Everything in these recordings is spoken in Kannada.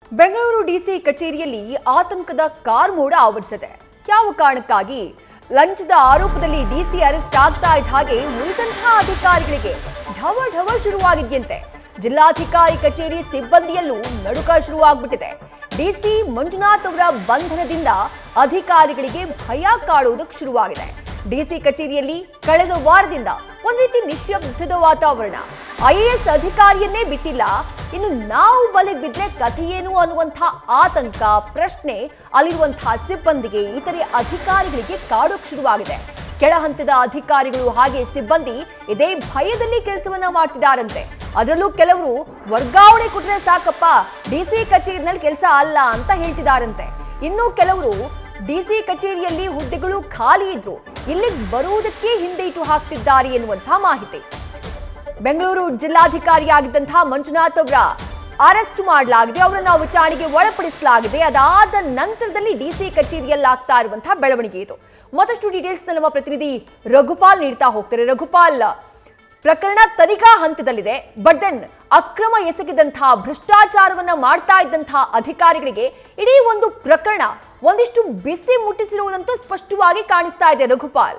ಬೆಂಗಳೂರು ಡಿಸಿ ಕಚೇರಿಯಲ್ಲಿ ಆತಂಕದ ಕಾರ್ಮೋಡ ಆವರಿಸಿದೆ ಯಾವ ಕಾರಣಕ್ಕಾಗಿ ಲಂಚದ ಆರೋಪದಲ್ಲಿ ಡಿಸಿ ಅರೆಸ್ಟ್ ಆಗ್ತಾ ಇದ್ದ ಹಾಗೆ ಉಳಿದಂತಹ ಅಧಿಕಾರಿಗಳಿಗೆ ಢವ ಢವ ಶುರುವಾಗಿದ್ಯಂತೆ ಜಿಲ್ಲಾಧಿಕಾರಿ ಕಚೇರಿ ಸಿಬ್ಬಂದಿಯಲ್ಲೂ ನಡುಕ ಶುರುವಾಗ್ಬಿಟ್ಟಿದೆ ಡಿಸಿ ಮಂಜುನಾಥ್ ಅವರ ಬಂಧನದಿಂದ ಅಧಿಕಾರಿಗಳಿಗೆ ಭಯ ಕಾಡುವುದಕ್ಕೆ ಶುರುವಾಗಿದೆ ಡಿಸಿ ಕಚೇರಿಯಲ್ಲಿ ಕಳೆದ ವಾರದಿಂದ ಒಂದ್ ರೀತಿ ನಿಶ್ಶಬ್ದದ ವಾತಾವರಣ ಐಎಎಸ್ ಅಧಿಕಾರಿಯನ್ನೇ ಬಿಟ್ಟಿಲ್ಲ ಇನ್ನು ನಾವು ಬಲೆಗೆ ಬಿದ್ರೆ ಕಥೆಯೇನು ಅನ್ನುವಂಥ ಆತಂಕ ಪ್ರಶ್ನೆ ಅಲ್ಲಿರುವಂತಹ ಸಿಬ್ಬಂದಿಗೆ ಇತರೆ ಅಧಿಕಾರಿಗಳಿಗೆ ಕಾಡೋಕ್ ಶುರುವಾಗಿದೆ ಕೆಳ ಹಂತದ ಅಧಿಕಾರಿಗಳು ಹಾಗೆ ಸಿಬ್ಬಂದಿ ಇದೇ ಭಯದಲ್ಲಿ ಕೆಲಸವನ್ನ ಮಾಡ್ತಿದ್ದಾರಂತೆ ಅದರಲ್ಲೂ ಕೆಲವರು ವರ್ಗಾವಣೆ ಕೊಟ್ರೆ ಸಾಕಪ್ಪ ಡಿಸಿ ಕಚೇರಿನಲ್ಲಿ ಕೆಲಸ ಅಲ್ಲ ಅಂತ ಹೇಳ್ತಿದ್ದಾರಂತೆ ಇನ್ನು ಕೆಲವರು ಡಿಸಿ ಕಚೇರಿಯಲ್ಲಿ ಹುದ್ದೆಗಳು ಖಾಲಿ ಇದ್ರು ಇಲ್ಲಿಗೆ ಬರುವುದಕ್ಕೆ ಹಿಂದೇಟು ಹಾಕ್ತಿದ್ದಾರೆ ಎನ್ನುವಂಥ ಮಾಹಿತಿ ಬೆಂಗಳೂರು ಜಿಲ್ಲಾಧಿಕಾರಿಯಾಗಿದ್ದಂತಹ ಮಂಜುನಾಥ್ ಅವರ ಅರೆಸ್ಟ್ ಮಾಡಲಾಗಿದೆ ಅವರನ್ನು ವಿಚಾರಣೆಗೆ ಒಳಪಡಿಸಲಾಗಿದೆ ಅದಾದ ನಂತರದಲ್ಲಿ ಡಿಸಿ ಕಚೇರಿಯಲ್ಲಿ ಆಗ್ತಾ ಇರುವಂತಹ ಬೆಳವಣಿಗೆ ಇದು ಮತ್ತಷ್ಟು ಡೀಟೇಲ್ಸ್ ನಮ್ಮ ಪ್ರತಿನಿಧಿ ರಘುಪಾಲ್ ನೀಡ್ತಾ ಹೋಗ್ತಾರೆ ರಘುಪಾಲ್ ಪ್ರಕರಣ ತನಿಖಾ ಹಂತದಲ್ಲಿದೆ ಬಟ್ ದೆನ್ ಅಕ್ರಮ ಎಸಗಿದಂತಹ ಭ್ರಷ್ಟಾಚಾರವನ್ನ ಮಾಡ್ತಾ ಇದ್ದಂತಹ ಅಧಿಕಾರಿಗಳಿಗೆ ಇಡೀ ಒಂದು ಪ್ರಕರಣ ಒಂದಿಷ್ಟು ಬಿಸಿ ಮುಟ್ಟಿಸಿರುವುದಂತೂ ಸ್ಪಷ್ಟವಾಗಿ ಕಾಣಿಸ್ತಾ ಇದೆ ರಘುಪಾಲ್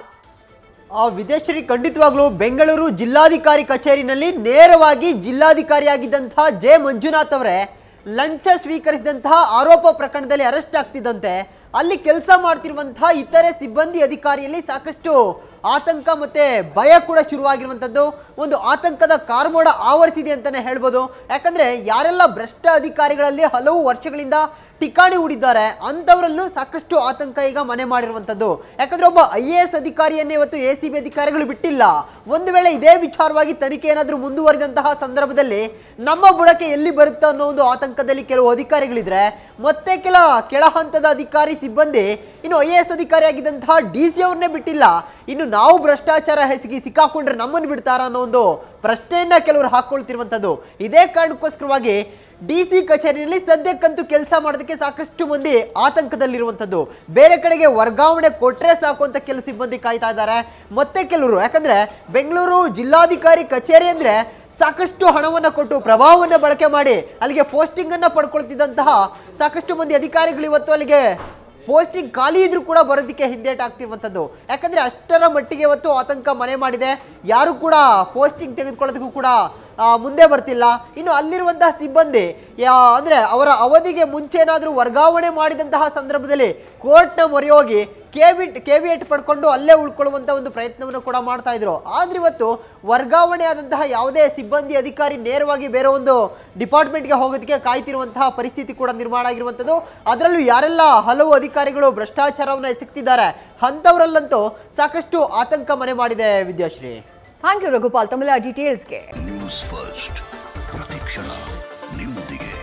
ಆ ವಿದೇಶರಿ ಖಂಡಿತವಾಗ್ಲೂ ಬೆಂಗಳೂರು ಜಿಲ್ಲಾಧಿಕಾರಿ ಕಚೇರಿನಲ್ಲಿ ನೇರವಾಗಿ ಜಿಲ್ಲಾಧಿಕಾರಿಯಾಗಿದ್ದಂತಹ ಜೆ ಮಂಜುನಾಥ್ ಅವರೇ ಲಂಚ ಸ್ವೀಕರಿಸಿದಂತಹ ಆರೋಪ ಪ್ರಕರಣದಲ್ಲಿ ಅರೆಸ್ಟ್ ಆಗ್ತಿದ್ದಂತೆ ಅಲ್ಲಿ ಕೆಲಸ ಮಾಡ್ತಿರುವಂತಹ ಇತರೆ ಸಿಬ್ಬಂದಿ ಅಧಿಕಾರಿಯಲ್ಲಿ ಸಾಕಷ್ಟು ಆತಂಕ ಮತ್ತೆ ಭಯ ಕೂಡ ಶುರುವಾಗಿರುವಂಥದ್ದು ಒಂದು ಆತಂಕದ ಕಾರ್ಮೋಡ ಆವರಿಸಿದೆ ಅಂತಾನೆ ಹೇಳ್ಬೋದು ಯಾಕಂದ್ರೆ ಯಾರೆಲ್ಲ ಭ್ರಷ್ಟ ಅಧಿಕಾರಿಗಳಲ್ಲಿ ಹಲವು ವರ್ಷಗಳಿಂದ ಟಿಕಾಣಿ ಹೂಡಿದ್ದಾರೆ ಅಂಥವರಲ್ಲೂ ಸಾಕಷ್ಟು ಆತಂಕ ಈಗ ಮನೆ ಮಾಡಿರುವಂಥದ್ದು ಯಾಕಂದ್ರೆ ಒಬ್ಬ ಐ ಎ ಎಸ್ ಅಧಿಕಾರಿಯನ್ನೇ ಇವತ್ತು ಎ ಸಿ ಬಿ ಅಧಿಕಾರಿಗಳು ಬಿಟ್ಟಿಲ್ಲ ಒಂದು ವೇಳೆ ಇದೇ ವಿಚಾರವಾಗಿ ತನಿಖೆ ಏನಾದರೂ ಮುಂದುವರಿದಂತಹ ಸಂದರ್ಭದಲ್ಲಿ ನಮ್ಮ ಬುಡಕ್ಕೆ ಎಲ್ಲಿ ಬರುತ್ತೋ ಅನ್ನೋ ಒಂದು ಆತಂಕದಲ್ಲಿ ಕೆಲವು ಅಧಿಕಾರಿಗಳಿದ್ರೆ ಮತ್ತೆ ಕೆಲ ಕೆಳ ಹಂತದ ಅಧಿಕಾರಿ ಸಿಬ್ಬಂದಿ ಇನ್ನು ಐ ಎ ಎಸ್ ಅಧಿಕಾರಿಯಾಗಿದ್ದಂತಹ ಡಿ ಸಿ ಅವ್ರನ್ನೇ ಬಿಟ್ಟಿಲ್ಲ ಇನ್ನು ನಾವು ಭ್ರಷ್ಟಾಚಾರ ಹೆಸಗಿ ಸಿಕ್ಕಾಕೊಂಡ್ರೆ ನಮ್ಮನ್ನು ಬಿಡ್ತಾರ ಅನ್ನೋ ಒಂದು ಪ್ರಶ್ನೆಯನ್ನ ಕೆಲವರು ಹಾಕೊಳ್ತಿರುವಂಥದ್ದು ಇದೇ ಕಾರಣಕ್ಕೋಸ್ಕರವಾಗಿ ಡಿ ಸಿ ಕಚೇರಿಯಲ್ಲಿ ಸದ್ಯಕ್ಕಂತೂ ಕೆಲಸ ಮಾಡೋದಕ್ಕೆ ಸಾಕಷ್ಟು ಮಂದಿ ಆತಂಕದಲ್ಲಿರುವಂಥದ್ದು ಬೇರೆ ಕಡೆಗೆ ವರ್ಗಾವಣೆ ಕೊಟ್ರೆ ಸಾಕು ಅಂತ ಕೆಲ ಸಿಬ್ಬಂದಿ ಕಾಯ್ತಾ ಇದ್ದಾರೆ ಮತ್ತೆ ಕೆಲವರು ಯಾಕಂದ್ರೆ ಬೆಂಗಳೂರು ಜಿಲ್ಲಾಧಿಕಾರಿ ಕಚೇರಿ ಅಂದ್ರೆ ಸಾಕಷ್ಟು ಹಣವನ್ನು ಕೊಟ್ಟು ಪ್ರಭಾವವನ್ನು ಬಳಕೆ ಮಾಡಿ ಅಲ್ಲಿಗೆ ಪೋಸ್ಟಿಂಗ್ ಅನ್ನ ಪಡ್ಕೊಳ್ತಿದ್ದಂತಹ ಸಾಕಷ್ಟು ಮಂದಿ ಅಧಿಕಾರಿಗಳು ಇವತ್ತು ಅಲ್ಲಿಗೆ ಪೋಸ್ಟಿಂಗ್ ಖಾಲಿ ಇದ್ರೂ ಕೂಡ ಬರೋದಕ್ಕೆ ಹಿಂದೇಟ್ ಆಗ್ತಿರುವಂಥದ್ದು ಯಾಕಂದ್ರೆ ಅಷ್ಟರ ಮಟ್ಟಿಗೆ ಇವತ್ತು ಆತಂಕ ಮನೆ ಮಾಡಿದೆ ಯಾರು ಕೂಡ ಪೋಸ್ಟಿಂಗ್ ತೆಗೆದುಕೊಳ್ಳೋದಕ್ಕೂ ಕೂಡ ಆ, ಮುಂದೆ ಬರ್ತಿಲ್ಲ ಇನ್ನು ಅಲ್ಲಿರುವಂತಹ ಸಿಬ್ಬಂದಿ ಯಾ ಅಂದ್ರೆ ಅವರ ಅವಧಿಗೆ ಮುಂಚೆ ಏನಾದರೂ ವರ್ಗಾವಣೆ ಮಾಡಿದಂತಹ ಸಂದರ್ಭದಲ್ಲಿ ಕೋರ್ಟ್ನ ಮೊರೆ ಹೋಗಿ ಕೇವಿಟ್ ಕೇವಿಯಟ್ ಪಡ್ಕೊಂಡು ಅಲ್ಲೇ ಉಳ್ಕೊಳ್ಳುವಂಥ ಒಂದು ಪ್ರಯತ್ನವನ್ನು ಕೂಡ ಮಾಡ್ತಾ ಇದ್ರು ಆದ್ರೆ ಇವತ್ತು ವರ್ಗಾವಣೆ ಆದಂತಹ ಯಾವುದೇ ಸಿಬ್ಬಂದಿ ಅಧಿಕಾರಿ ನೇರವಾಗಿ ಬೇರೆ ಒಂದು ಡಿಪಾರ್ಟ್ಮೆಂಟ್ಗೆ ಹೋಗೋದಕ್ಕೆ ಕಾಯ್ತಿರುವಂತಹ ಪರಿಸ್ಥಿತಿ ಕೂಡ ನಿರ್ಮಾಣ ಆಗಿರುವಂಥದ್ದು ಅದರಲ್ಲೂ ಯಾರೆಲ್ಲ ಹಲವು ಅಧಿಕಾರಿಗಳು ಭ್ರಷ್ಟಾಚಾರವನ್ನು ಎಸಗ್ತಿದ್ದಾರೆ ಅಂಥವರಲ್ಲಂತೂ ಸಾಕಷ್ಟು ಆತಂಕ ಮನೆ ಮಾಡಿದೆ ವಿದ್ಯಾಶ್ರೀ ಥ್ಯಾಂಕ್ ಯು ರಘುಪಾಲ್ ತಮ್ಮೆಲ್ಲ ಡೀಟೇಲ್ಸ್ಗೆ ನ್ಯೂಸ್ ಫಸ್ಟ್ ಪ್ರತಿಕ್ಷಣ ನಿಮ್ಮೊಂದಿಗೆ